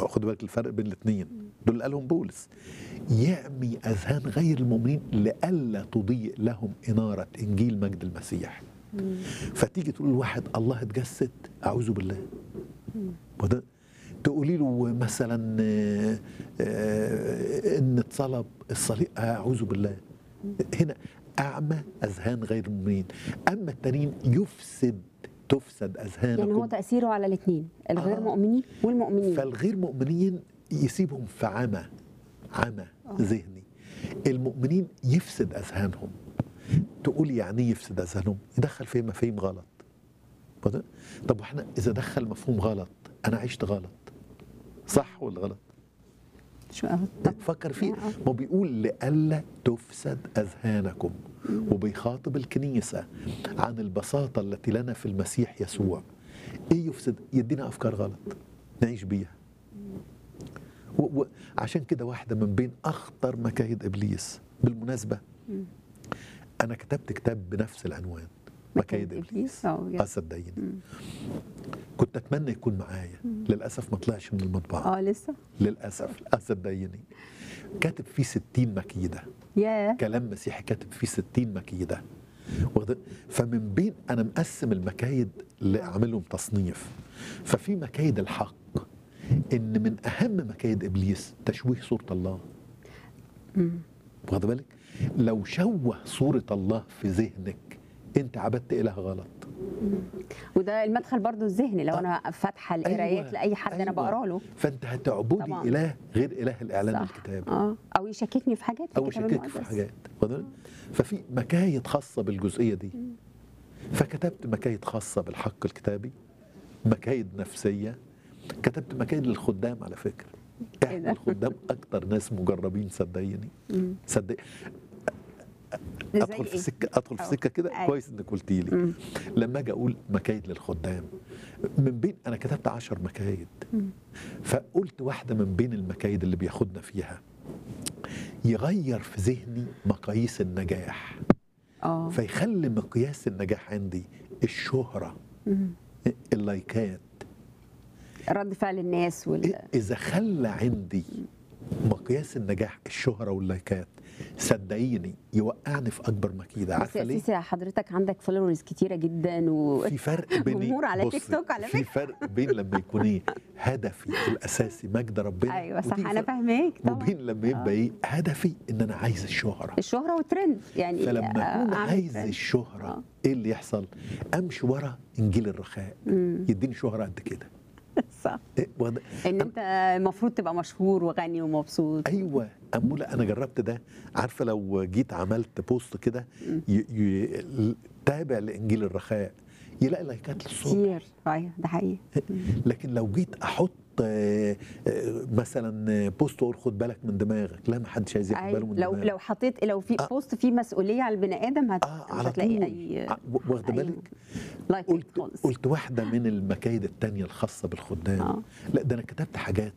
خد بالك الفرق بين الاثنين دول اللي قالهم بولس يعمي اذهان غير المؤمنين لئلا تضيء لهم اناره انجيل مجد المسيح فتيجي تقول لواحد الله اتجسد اعوذ بالله وده تقولي له مثلا آه، آه، ان اتصلب الصليب اعوذ بالله هنا اعمى اذهان غير المؤمنين اما التانيين يفسد تفسد اذهانكم يعني هو تاثيره على الاثنين الغير آه. مؤمنين والمؤمنين فالغير مؤمنين يسيبهم في عمى عمى ذهني المؤمنين يفسد اذهانهم تقول يعني ايه يفسد اذهانهم يدخل فيه مفاهيم غلط وده- طب واحنا اذا دخل مفهوم غلط انا عشت غلط صح ولا غلط شو طب فكر فيه آه. ما هو بيقول لئلا تفسد اذهانكم وبيخاطب الكنيسه عن البساطه التي لنا في المسيح يسوع ايه يفسد يدينا افكار غلط نعيش بيها وعشان كده واحده من بين اخطر مكايد ابليس بالمناسبه انا كتبت كتاب بنفس العنوان مكايد ابليس اه اه صدقيني كنت اتمنى يكون معايا للاسف ما طلعش من المطبعه اه لسه للاسف اه صدقيني كاتب فيه 60 مكيده ياه كلام مسيحي كاتب فيه 60 مكيده واخد- فمن بين انا مقسم المكايد اللي اعملهم تصنيف ففي مكايد الحق ان من اهم مكايد ابليس تشويه صوره الله واخد بالك لو شوه صوره الله في ذهنك انت عبدت اله غلط وده المدخل برضو الذهني لو آه. انا فاتحه القرايات أيوة، لاي حد انا أيوة. بقرا له فانت هتعبدي طبعاً. اله غير اله الاعلان صح. الكتابي اه او يشككني في حاجات في او الكتاب يشكك في المقدس. حاجات واخد بالك؟ ففي مكايد خاصه بالجزئيه دي فكتبت مكايد خاصه بالحق الكتابي مكايد نفسيه كتبت مكايد للخدام على فكره إيه احنا ده؟ الخدام اكتر ناس مجربين صدقيني مم. صدق زي ادخل في إيه؟ سكه ادخل في أو. سكه كده أيوة. كويس انك قلتي لي مم. لما اجي اقول مكايد للخدام من بين انا كتبت عشر مكايد فقلت واحده من بين المكايد اللي بياخدنا فيها يغير في ذهني مقاييس النجاح اه فيخلي مقياس النجاح عندي الشهره مم. اللايكات رد فعل الناس وال اذا خلى عندي مقياس النجاح الشهره واللايكات صدقيني يوقعني في اكبر مكيده بس عارفه يا ليه سيسي حضرتك عندك فولورز كتيره جدا و في فرق بين جمهور على تيك بص، توك على في فكرة. فرق بين لما يكون ايه هدفي الاساسي مجد ربنا ايوه صح وتيجي انا فرق- فاهماك طبعا وبين لما يبقى ايه هدفي ان انا عايز الشهره الشهره والترند يعني فلما اكون آه، أعمل عايز ترند. الشهره آه. ايه اللي يحصل امشي ورا انجيل الرخاء مم. يديني شهره قد كده صح إيه واخد- ان انت المفروض تبقى مشهور وغني ومبسوط ايوه اموله انا جربت ده عارفه لو جيت عملت بوست كده ي... ي... تابع لانجيل الرخاء يلاقي لايكات للصبح كتير ايوه ده حقيقي لكن لو جيت احط آه، آه، مثلا بوست واقول خد بالك من دماغك لا ما حدش عايز ياخد باله أيوة. من لو دماغك لو حطيت لو في آه. بوست فيه مسؤوليه على البني ادم هت... اه مش على هتلاقي طول اي ع- واخده أي بالك لايك قلت خالص قلت واحده من المكايد التانية الخاصه بالخدام آه. لا ده انا كتبت حاجات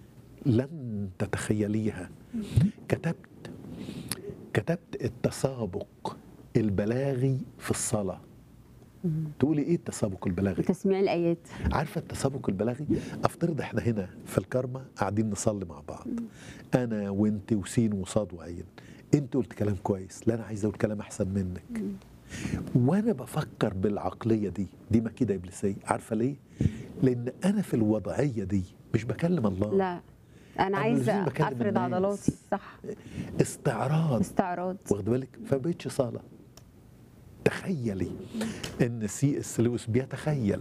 لن تتخيليها كتبت كتبت التسابق البلاغي في الصلاه تقولي ايه التسابق البلاغي تسميع الايات عارفه التسابق البلاغي افترض احنا هنا في الكرمه قاعدين نصلي مع بعض انا وانت وسين وصاد وعين انت قلت كلام كويس لا انا عايز اقول كلام احسن منك وانا بفكر بالعقليه دي دي مكيده ابليسيه عارفه ليه لان انا في الوضعيه دي مش بكلم الله لا انا أنا عايزه لازم بكلم افرض الناس. عضلاتي صح استعراض استعراض واخد بالك فبقتش صلاه تخيلي ان سي اس لويس بيتخيل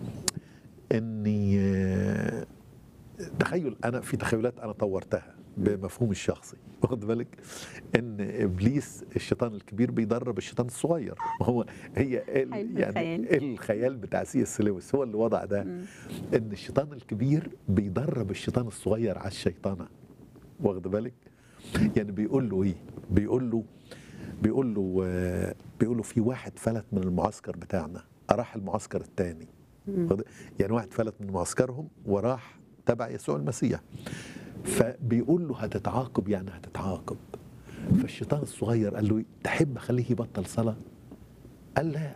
اني آه، تخيل انا في تخيلات انا طورتها بمفهوم الشخصي واخد بالك ان ابليس الشيطان الكبير بيدرب الشيطان الصغير هو هي ال- حلو يعني الخيال. الخيال بتاع سي اس لويس هو اللي وضع ده ان الشيطان الكبير بيدرب الشيطان الصغير على الشيطانه واخد بالك يعني بيقول له ايه بيقول له بيقول له آه، بيقول له في واحد فلت من المعسكر بتاعنا راح المعسكر الثاني يعني واحد فلت من معسكرهم وراح تبع يسوع المسيح فبيقول له هتتعاقب يعني هتتعاقب فالشيطان الصغير قال له إيه؟ تحب اخليه يبطل صلاه قال لا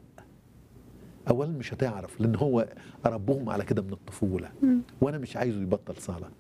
اولا مش هتعرف لان هو ربهم على كده من الطفوله وانا مش عايزه يبطل صلاه